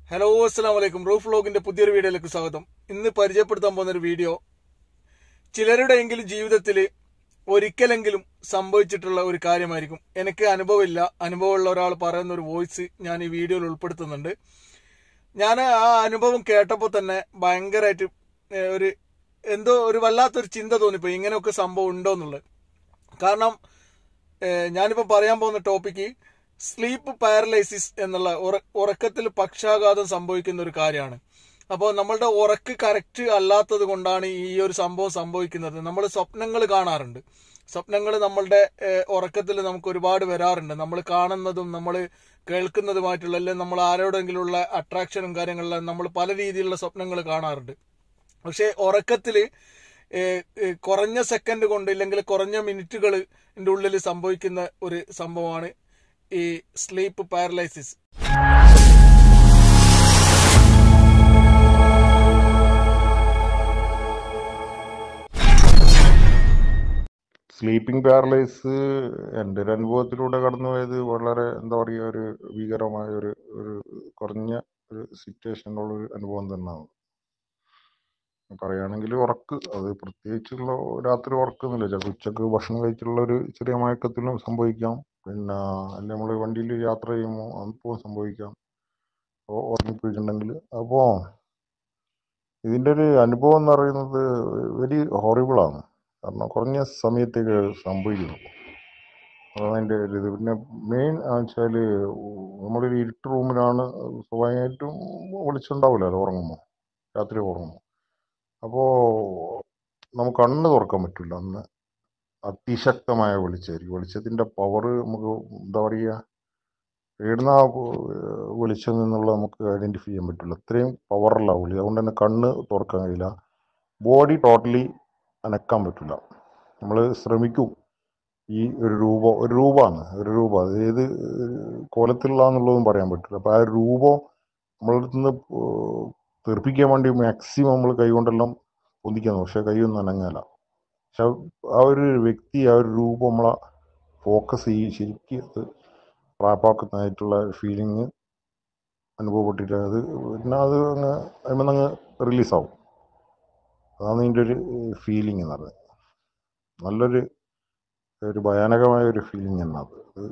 hello അസ്സാം വലൈക്കും roof വ്ലോഗിന്റെ പുതിയൊരു വീഡിയോയിലേക്ക് സ്വാഗതം ഇന്ന് പരിചയപ്പെടുത്താൻ പോകുന്ന ഒരു വീഡിയോ ചിലരുടെയെങ്കിലും ജീവിതത്തിൽ ഒരിക്കലെങ്കിലും സംഭവിച്ചിട്ടുള്ള ഒരു കാര്യമായിരിക്കും എനിക്ക് അനുഭവമില്ല അനുഭവമുള്ള ഒരാൾ പറയുന്ന ഒരു വോയിസ് ഞാൻ ഈ വീഡിയോയിൽ ഉൾപ്പെടുത്തുന്നുണ്ട് ഞാൻ ആ അനുഭവം കേട്ടപ്പോൾ തന്നെ ഭയങ്കരമായിട്ട് ഏഹ്, ഒരു എന്തോ ഒരു വല്ലാത്തൊരു ചിന്ത തോന്നിപ്പോയി ഇങ്ങനെയൊക്കെ സംഭവം ഉണ്ടോ എന്നുള്ളത് കാരണം ഏഹ്, ഞാനിപ്പോൾ പറയാൻ പോകുന്ന ടോപ്പിക്ക് സ്ലീപ്പ് പാരലൈസിസ് എന്നുള്ള ഉറ- ഉറക്കത്തിൽ പക്ഷാഘാതം സംഭവിക്കുന്ന ഒരു കാര്യമാണ് അപ്പോൾ നമ്മളുടെ ഉറക്ക് കറക്റ്റ് അല്ലാത്തത് കൊണ്ടാണ് ഈ ഒരു സംഭവം സംഭവിക്കുന്നത് നമ്മൾ സ്വപ്നങ്ങൾ കാണാറുണ്ട് സ്വപ്നങ്ങൾ നമ്മളുടെ ഉറക്കത്തിൽ നമുക്ക് ഒരുപാട് വരാറുണ്ട് നമ്മൾ കാണുന്നതും നമ്മൾ കേൾക്കുന്നതുമായിട്ടുള്ള അല്ലെങ്കിൽ നമ്മൾ ആരോടെങ്കിലുള്ള അട്രാക്ഷനും കാര്യങ്ങളിലും നമ്മൾ പല രീതിയിലുള്ള സ്വപ്നങ്ങൾ കാണാറുണ്ട് പക്ഷേ ഉറക്കത്തിൽ കുറഞ്ഞ സെക്കൻഡ് കൊണ്ട് ഇല്ലെങ്കിൽ കുറഞ്ഞ മിനിറ്റുകൾ ഉള്ളിൽ സംഭവിക്കുന്ന ഒരു സംഭവമാണ് ഈ സ്ലീപ്പ് പാരലൈസിസ് സ്ലീപ്പിംഗ് പാരലൈസ് എൻ്റെ ഒരു അനുഭവത്തിലൂടെ കടന്നുപോയത് വളരെ എന്താ പറയുക ഒരു ഭീകരമായ ഒരു ഒരു കുറഞ്ഞ ഒരു സിറ്റുവേഷനുള്ള ഒരു അനുഭവം തന്നെയാണ് പറയുകയാണെങ്കിൽ ഉറക്ക് അത് പ്രത്യേകിച്ചുള്ള രാത്രി ഉറക്കുന്നില്ല ചിലപ്പോൾ ഉച്ചക്ക് ഭക്ഷണം കഴിച്ചുള്ള ഒരു ചെറിയ മയക്കത്തിലും സംഭവിക്കാം പിന്നെ അല്ലെ നമ്മൾ വണ്ടിയിൽ യാത്ര ചെയ്യുമ്പോൾ അപ്പോൾ സംഭവിക്കാം അപ്പോൾ ഉറങ്ങിപ്പോയിട്ടുണ്ടെങ്കിൽ അപ്പോൾ ഇതിൻ്റെ ഒരു അനുഭവം എന്ന് പറയുന്നത് വെരി ഹോറിബിളാണ് കാരണം കുറഞ്ഞ സമയത്തേക്ക് സംഭവിക്കുന്നു അതാണ് അതിൻ്റെ ഒരു ഇത് പിന്നെ മെയിൻ വെച്ചാൽ നമ്മളൊരു ഇരുട്ട് റൂമിലാണ് സ്വാഭാവികമായിട്ടും വെളിച്ചുണ്ടാവില്ലല്ലോ ഉറങ്ങുമ്പോൾ രാത്രി ഉറങ്ങുമ്പോൾ അപ്പോൾ നമുക്ക് കണ്ണ് തുറക്കാൻ പറ്റില്ല അന്ന് അതിശക്തമായ വെളിച്ചമായിരിക്കും വെളിച്ചത്തിൻ്റെ പവർ നമുക്ക് എന്താ പറയുക എവിടുന്ന വെളിച്ചം നിന്നുള്ള നമുക്ക് ഐഡൻറ്റിഫൈ ചെയ്യാൻ പറ്റില്ല അത്രയും പവറുള്ള വിളി അതുകൊണ്ട് തന്നെ കണ്ണ് തുറക്കാൻ കഴിയില്ല ബോഡി ടോട്ടലി അനക്കാൻ പറ്റില്ല നമ്മൾ ശ്രമിക്കും ഈ ഒരു രൂപം ഒരു രൂപമാണ് ഒരു രൂപം അത് ഏത് കോലത്തിലുള്ളതെന്നുള്ളതും പറയാൻ പറ്റില്ല അപ്പോൾ ആ ഒരു രൂപം നമ്മളുടെ അടുത്ത് നിന്ന് തെറിപ്പിക്കാൻ വേണ്ടി മാക്സിമം നമ്മൾ കൈകൊണ്ടെല്ലാം പൊന്തിക്കുന്നു പക്ഷെ കൈയൊന്നും അനങ്ങല പക്ഷെ ആ ഒരു വ്യക്തി ആ ഒരു രൂപം നമ്മളെ ഫോക്കസ് ചെയ്യും ശരിക്കും അത് ട്രാപ്പാക്കുന്നതായിട്ടുള്ള ഫീലിങ് അനുഭവപ്പെട്ടിട്ട് അത് പിന്നെ അത് അങ്ങ് അതിൽ അങ്ങ് റിലീസാവും അതാണ് ഇതിൻ്റെ ഒരു ഫീലിംഗ് എന്ന് പറയുന്നത് നല്ലൊരു ഒരു ഭയാനകമായ ഒരു ഫീലിംഗ് തന്നെ അത് അത്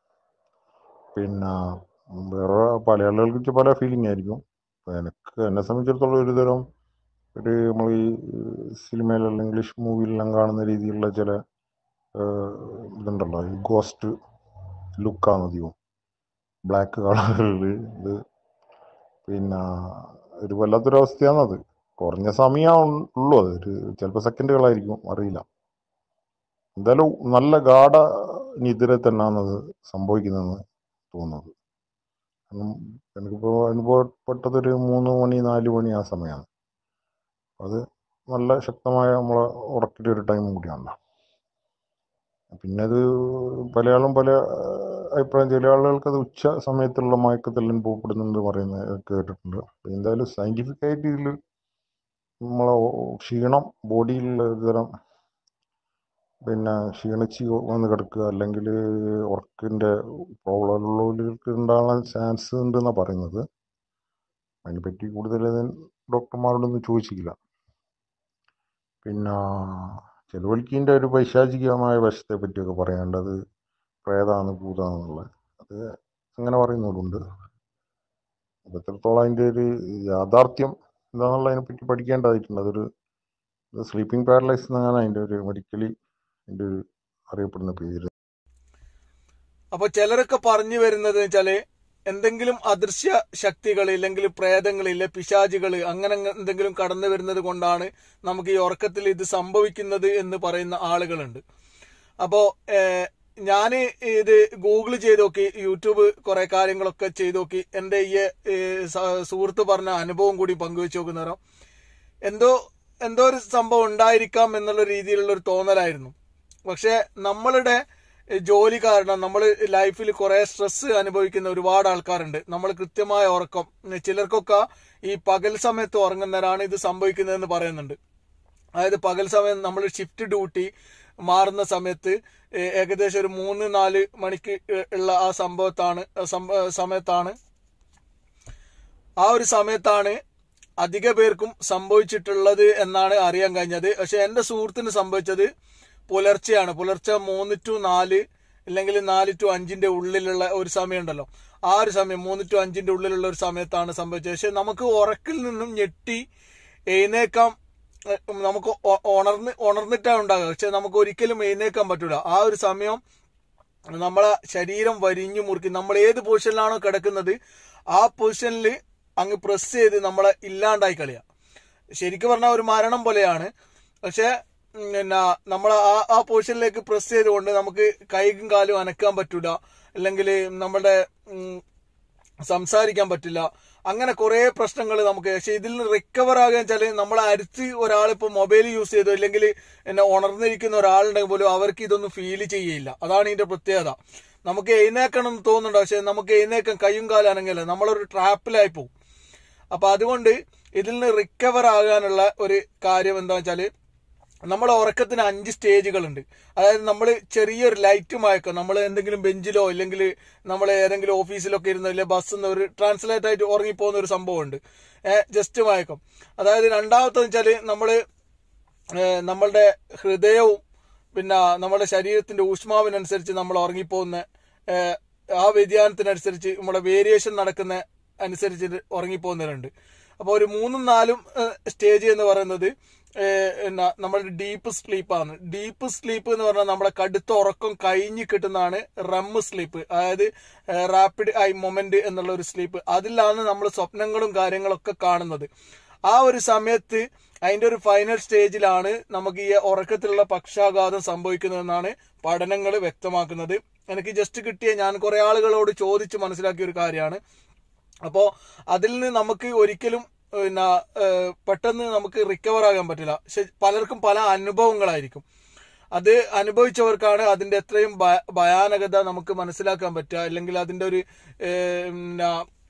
പിന്നെ വേറെ പല ആളുകൾക്ക് പല ഫീലിംഗ് ആയിരിക്കും അപ്പോൾ എനിക്ക് എന്നെ സംബന്ധിച്ചിടത്തോളം ഒരു തരം ഒരു നമ്മൾ ഈ സിനിമയിലുള്ള ഇംഗ്ലീഷ് മൂവിയിലെല്ലാം കാണുന്ന രീതിയിലുള്ള ചില ഏഹ്, ഇതുണ്ടല്ലോ ഈ ഗോസ്റ്റ് ലുക്കാണ് അധികം ബ്ലാക്ക് കളറിൽ ഇത് പിന്നെ ഒരു വല്ലാത്തൊരു അവസ്ഥയാണത് കുറഞ്ഞ സമയം ഉള്ളൂ അത് ഒരു ചിലപ്പോൾ സെക്കൻഡുകളായിരിക്കും അറിയില്ല എന്തായാലും നല്ല ഗാഠ നിദ്ര തന്നെയാണത് സംഭവിക്കുന്നതെന്ന് തോന്നുന്നത് കാരണം എനിക്കിപ്പോൾ അനുഭവപ്പെട്ടതൊരു മൂന്ന് മണി നാല് മണി ആ സമയമാണ് അത് നല്ല ശക്തമായ നമ്മളെ ഉറക്കിൻ്റെ ഒരു ടൈം കൂടിയാണല്ലോ പിന്നെ അത് പല ആളും പല ഏഹ്, അഭിപ്രായം ചില ആളുകൾക്ക് അത് ഉച്ച സമയത്തുള്ള മയക്കത്തിൽ അനുഭവപ്പെടുന്നുണ്ട് പറയുന്നത് കേട്ടിട്ടുണ്ട് അപ്പൊ എന്തായാലും സയൻറ്റിഫിക് ആയിട്ട് ഇതിൽ നമ്മളെ ക്ഷീണം ബോഡിയിലുള്ള ഒരു തരം പിന്നെ ക്ഷീണിച്ച് വന്ന് കിടക്കുക അല്ലെങ്കിൽ ഉറക്കിൻ്റെ പ്രോബ്ലം ഉള്ളവർക്ക് ഉണ്ടാകാൻ ചാൻസ് ഉണ്ടെന്നാണ് പറയുന്നത് അതിനെപ്പറ്റി കൂടുതൽ ഞാൻ ഡോക്ടർമാരോടൊന്നും ചോദിച്ചില്ല പിന്നെ ചെലവഴിക്കിൻ്റെ ഒരു പൈശാചികമായ വശത്തെ പറ്റിയൊക്കെ പറയാനുള്ളത് പ്രേതാണ് ഭൂതാണെന്നുള്ളത് അത് അങ്ങനെ പറയുന്നവരുണ്ട് അപ്പോൾ എത്രത്തോളം അതിൻ്റെ ഒരു യാഥാർത്ഥ്യം എന്താണെന്നുള്ളതിനെ പറ്റി പഠിക്കേണ്ടതായിട്ടുണ്ട് അതൊരു സ്ലീപ്പിംഗ് പാരലൈസ് എന്നാണ് അതിൻ്റെ ഒരു മെഡിക്കലി അതിൻ്റെ ഒരു അറിയപ്പെടുന്ന പേര് അപ്പൊ ചിലരൊക്കെ പറഞ്ഞു വരുന്നത് വെച്ചാല് എന്തെങ്കിലും അദൃശ്യ ശക്തികൾ ഇല്ലെങ്കിൽ പ്രേതങ്ങൾ ഇല്ല പിശാചികൾ അങ്ങനെ അങ്ങ് എന്തെങ്കിലും കടന്നു വരുന്നത് കൊണ്ടാണ് നമുക്ക് ഈ ഉറക്കത്തിൽ ഇത് സംഭവിക്കുന്നത് എന്ന് പറയുന്ന ആളുകളുണ്ട് അപ്പോ ഞാൻ ഇത് ഗൂഗിൾ ചെയ്ത് നോക്കി യൂട്യൂബ് കുറെ കാര്യങ്ങളൊക്കെ ചെയ്ത് നോക്കി എന്റെ ഈ ഏഹ്, സ- സുഹൃത്ത് പറഞ്ഞ അനുഭവം കൂടി പങ്കുവെച്ച് നോക്കുന്നേരം എന്തോ എന്തോ ഒരു സംഭവം ഉണ്ടായിരിക്കാം എന്നുള്ള രീതിയിലുള്ള ഒരു തോന്നലായിരുന്നു പക്ഷെ നമ്മളുടെ ജോലി കാരണം നമ്മൾ ലൈഫിൽ കുറെ സ്ട്രെസ് അനുഭവിക്കുന്ന ഒരുപാട് ആൾക്കാരുണ്ട് നമ്മൾ കൃത്യമായ ഉറക്കം ചിലർക്കൊക്കെ ഈ പകൽ സമയത്ത് ഉറങ്ങുന്നവരാണ് ഇത് സംഭവിക്കുന്നതെന്ന് പറയുന്നുണ്ട് അതായത് പകൽ സമയം നമ്മൾ ഷിഫ്റ്റ് ഡ്യൂട്ടി മാറുന്ന സമയത്ത് ഏ- ഏകദേശം ഒരു മൂന്ന് നാല് മണിക്ക് ഉള്ള ആ സംഭവത്താണ് ആ സംഭ- സമയത്താണ് ആ ഒരു സമയത്താണ് അധിക പേർക്കും സംഭവിച്ചിട്ടുള്ളത് എന്നാണ് അറിയാൻ കഴിഞ്ഞത് പക്ഷെ എന്റെ സുഹൃത്തിന് സംഭവിച്ചത് പുലർച്ചെയാണ് പുലർച്ചെ മൂന്ന് ടു നാല് അല്ലെങ്കിൽ നാല് ടു അഞ്ചിന്റെ ഉള്ളിലുള്ള ഒരു സമയമുണ്ടല്ലോ ആ ഒരു സമയം മൂന്ന് ടു അഞ്ചിന്റെ ഉള്ളിലുള്ള ഒരു സമയത്താണ് സംഭവിച്ചത് പക്ഷെ നമുക്ക് ഉറക്കിൽ നിന്നും ഞെട്ടി എഴുന്നേക്കാം ഏഹ് നമുക്ക് ഒ- ഉണർന്ന് ഉണർന്നിട്ടാണ് ഉണ്ടാകുക പക്ഷെ നമുക്ക് ഒരിക്കലും എഴുന്നേക്കാൻ പറ്റൂല ആ ഒരു സമയം നമ്മളെ ശരീരം വരിഞ്ഞു മുറുക്കി നമ്മൾ ഏത് പൊസിഷനിലാണോ കിടക്കുന്നത് ആ പൊസിഷനിൽ അങ്ങ് പ്രസ് ചെയ്ത് നമ്മളെ ഇല്ലാണ്ടായി കളിയാ ശരിക്കും പറഞ്ഞാൽ ഒരു മരണം പോലെയാണ് പക്ഷെ ഉം, പിന്നെ നമ്മൾ ആ ആ പൊസിഷനിലേക്ക് പ്രസ് ചെയ്തുകൊണ്ട് നമുക്ക് കൈയും കാലും അനക്കാൻ പറ്റൂല അല്ലെങ്കിൽ നമ്മുടെ ഉം, സംസാരിക്കാൻ പറ്റില്ല അങ്ങനെ കുറെ പ്രശ്നങ്ങൾ നമുക്ക് പക്ഷെ ഇതിൽ നിന്ന് റിക്കവർ ആകാൻ വെച്ചാൽ നമ്മളെ അരുത്ത് ഒരാളിപ്പോ മൊബൈൽ യൂസ് ചെയ്തോ അല്ലെങ്കിൽ എന്നെ ഉണർന്നിരിക്കുന്ന ഒരാളുണ്ടെങ്കിൽ പോലും അവർക്ക് ഇതൊന്നും ഫീൽ ചെയ്യില്ല അതാണ് ഇതിന്റെ പ്രത്യേകത നമുക്ക് എഴുന്നേക്കണം എന്ന് തോന്നുന്നുണ്ട് പക്ഷെ നമുക്ക് എഴുന്നേക്കാൻ കയ്യും കാലും അനങ്ങില്ല നമ്മളൊരു ട്രാപ്പിലായി പോകും അപ്പൊ അതുകൊണ്ട് ഇതിൽ നിന്ന് റിക്കവർ ആകാനുള്ള ഒരു കാര്യം എന്താ വെച്ചാല് നമ്മുടെ ഉറക്കത്തിന് അഞ്ച് സ്റ്റേജുകളുണ്ട് അതായത് നമ്മൾ ചെറിയൊരു ലൈറ്റ് മയക്കം നമ്മൾ എന്തെങ്കിലും ബെഞ്ചിലോ അല്ലെങ്കിൽ നമ്മൾ ഏതെങ്കിലും ഓഫീസിലൊക്കെ ഇരുന്ന് ഇല്ല ബസ്സിൽ ഒരു ട്രാൻസ്ലേറ്റ് ആയിട്ട് ഉറങ്ങിപ്പോകുന്ന ഒരു സംഭവമുണ്ട് ജസ്റ്റ് മയക്കം അതായത് രണ്ടാമത്തെന്ന് വെച്ചാല് നമ്മള് ഏഹ് നമ്മളുടെ ഹൃദയവും പിന്നെ നമ്മുടെ ശരീരത്തിന്റെ ഊഷ്മാവിനനുസരിച്ച് നമ്മൾ ഉറങ്ങിപ്പോകുന്ന ഏഹ് ആ വ്യതിയാനത്തിനനുസരിച്ച് നമ്മുടെ വേരിയേഷൻ നടക്കുന്ന അനുസരിച്ച് ഉറങ്ങിപ്പോകുന്നവരുണ്ട് അപ്പോൾ ഒരു മൂന്നും നാലും സ്റ്റേജ് എന്ന് പറയുന്നത് ഏഹ് എന്നാ നമ്മുടെ ഡീപ്പ് സ്ലീപ്പാണ് ഡീപ്പ് സ്ലീപ്പ് എന്ന് പറഞ്ഞാൽ നമ്മുടെ കടുത്ത ഉറക്കം കഴിഞ്ഞ് കിട്ടുന്നതാണ് റം സ്ലീപ്പ് അതായത് റാപ്പിഡ് ഐ മൊമെന്റ് എന്നുള്ള ഒരു സ്ലീപ്പ് അതിലാണ് നമ്മൾ സ്വപ്നങ്ങളും കാര്യങ്ങളൊക്കെ കാണുന്നത് ആ ഒരു സമയത്ത് അതിന്റെ ഒരു ഫൈനൽ സ്റ്റേജിലാണ് നമുക്ക് ഈ ഉറക്കത്തിലുള്ള പക്ഷാഘാതം സംഭവിക്കുന്നതെന്നാണ് പഠനങ്ങൾ വ്യക്തമാക്കുന്നത് എനിക്ക് ജസ്റ്റ് കിട്ടിയ ഞാൻ കുറെ ആളുകളോട് ചോദിച്ച് മനസ്സിലാക്കിയ ഒരു കാര്യമാണ് അപ്പോ അതിൽ നിന്ന് നമുക്ക് ഒരിക്കലും പിന്നെ ഏഹ്, പെട്ടെന്ന് നമുക്ക് റിക്കവർ ആകാൻ പറ്റില്ല പക്ഷെ പലർക്കും പല അനുഭവങ്ങളായിരിക്കും അത് അനുഭവിച്ചവർക്കാണ് അതിന്റെ എത്രയും ഭയ- ഭയാനകത നമുക്ക് മനസ്സിലാക്കാൻ പറ്റുക അല്ലെങ്കിൽ അതിന്റെ ഒരു ഏഹ്, പിന്നെ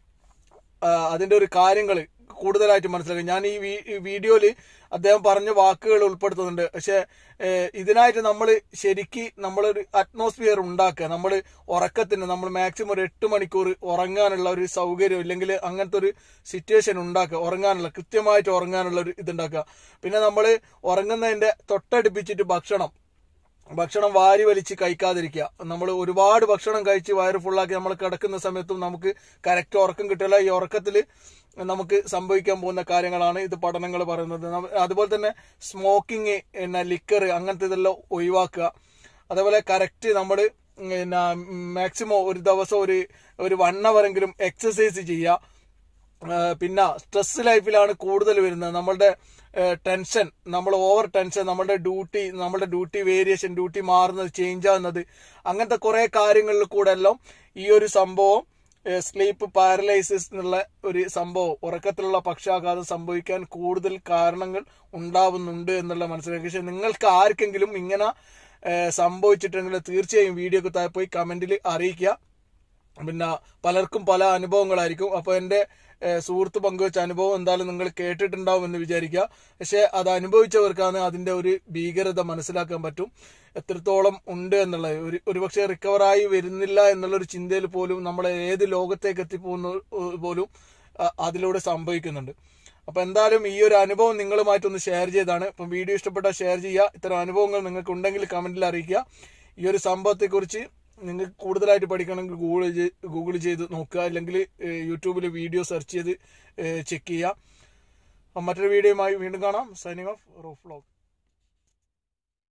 ആ, അതിന്റെ ഒരു കാര്യങ്ങൾ കൂടുതലായിട്ട് മനസ്സിലാക്കി ഞാൻ ഈ വീ- ഈ വീഡിയോയിൽ അദ്ദേഹം പറഞ്ഞ വാക്കുകൾ ഉൾപ്പെടുത്തുന്നുണ്ട് പക്ഷെ ഏഹ്, ഇതിനായിട്ട് നമ്മൾ ശരിക്ക് നമ്മളൊരു അറ്റ്മോസ്ഫിയർ ഉണ്ടാക്കുക നമ്മൾ ഉറക്കത്തിന് നമ്മൾ മാക്സിമം ഒരു എട്ട് മണിക്കൂർ ഉറങ്ങാനുള്ള ഒരു സൗകര്യം ഇല്ലെങ്കിൽ അങ്ങനത്തെ ഒരു സിറ്റുവേഷൻ ഉണ്ടാക്കുക ഉറങ്ങാനുള്ള കൃത്യമായിട്ട് ഉറങ്ങാനുള്ള ഒരു ഇതുണ്ടാക്കുക പിന്നെ നമ്മൾ ഉറങ്ങുന്നതിന്റെ തൊട്ടടുപ്പിച്ചിട്ട് ഭക്ഷണം ഭക്ഷണം വാരി വലിച്ച് കഴിക്കാതിരിക്കുക നമ്മൾ ഒരുപാട് ഭക്ഷണം കഴിച്ച് വയറ് ഫുള്ളാക്കി നമ്മൾ കിടക്കുന്ന സമയത്തും നമുക്ക് കറക്റ്റ് ഉറക്കം കിട്ടില്ല ഈ ഉറക്കത്തിൽ നമുക്ക് സംഭവിക്കാൻ പോകുന്ന കാര്യങ്ങളാണ് ഇത് പഠനങ്ങൾ പറയുന്നത് നമ്മ- അതുപോലെ തന്നെ സ്മോക്കിംഗ് പിന്നെ ലിക്കർ അങ്ങനത്തെ ഇതെല്ലാം ഒഴിവാക്കുക അതേപോലെ കറക്റ്റ് നമ്മൾ പിന്നെ മാക്സിമം ഒരു ദിവസം ഒരു ഒരു വൺ അവറെങ്കിലും എക്സസൈസ് ചെയ്യുക ആ, പിന്നെ സ്ട്രെസ് ലൈഫിലാണ് കൂടുതൽ വരുന്നത് നമ്മളുടെ ടെൻഷൻ നമ്മൾ ഓവർ ടെൻഷൻ നമ്മളുടെ ഡ്യൂട്ടി നമ്മളുടെ ഡ്യൂട്ടി വേരിയേഷൻ ഡ്യൂട്ടി മാറുന്നത് ചേഞ്ച് ആകുന്നത് അങ്ങനത്തെ കുറെ കാര്യങ്ങളിൽ കൂടെ എല്ലാം ഈ ഒരു സംഭവം സ്ലീപ്പ് പാരലൈസിസ് എന്നുള്ള ഒരു സംഭവം ഉറക്കത്തിലുള്ള പക്ഷാഘാതം സംഭവിക്കാൻ കൂടുതൽ കാരണങ്ങൾ ഉണ്ടാവുന്നുണ്ട് എന്നുള്ള മനസ്സിലാക്കി പക്ഷെ നിങ്ങൾക്ക് ആർക്കെങ്കിലും ഇങ്ങനെ ഏ, സംഭവിച്ചിട്ടുണ്ടെങ്കിൽ തീർച്ചയായും വീഡിയോക്ക് താഴെ പോയി കമന്റിൽ അറിയിക്കുക പിന്നെ പലർക്കും പല അനുഭവങ്ങളായിരിക്കും അപ്പൊ എന്റെ ഏഹ്, സുഹൃത്ത് പങ്കുവച്ച അനുഭവം എന്തായാലും നിങ്ങൾ കേട്ടിട്ടുണ്ടാവും എന്ന് വിചാരിക്കുക പക്ഷെ അത് അനുഭവിച്ചവർക്കാണ് അതിന്റെ ഒരു ഭീകരത മനസ്സിലാക്കാൻ പറ്റും എത്രത്തോളം ഉണ്ട് എന്നുള്ളത് ഒരു ഒരുപക്ഷെ റിക്കവറായി വരുന്നില്ല എന്നുള്ളൊരു ചിന്തയിൽ പോലും നമ്മൾ ഏത് ലോകത്തേക്ക് എത്തിപ്പോകുന്ന ഏഹ്, പോലും അ- അതിലൂടെ സംഭവിക്കുന്നുണ്ട് അപ്പൊ എന്തായാലും ഈ ഒരു അനുഭവം നിങ്ങളുമായിട്ടൊന്ന് ഷെയർ ചെയ്താണ് അപ്പം വീഡിയോ ഇഷ്ടപ്പെട്ടാൽ ഷെയർ ചെയ്യുക ഇത്തരം അനുഭവങ്ങൾ നിങ്ങൾക്ക് ഉണ്ടെങ്കിൽ കമന്റിൽ അറിയിക്കുക ഈ ഒരു സംഭവത്തെ കുറിച്ച് നിങ്ങൾക്ക് കൂടുതലായിട്ട് പഠിക്കണമെങ്കിൽ ഗൂഗിൾ ചെയ്ത് ഗൂഗിൾ ചെയ്ത് നോക്കുക അല്ലെങ്കിൽ യൂട്യൂബിൽ വീഡിയോ സെർച്ച് ചെയ്ത് ചെക്ക് ചെയ്യുക അപ്പം മറ്റൊരു വീഡിയോയുമായി വീണ്ടും കാണാം സൈനിങ് ഓഫ് റൂഫ് വ്ലോഗ്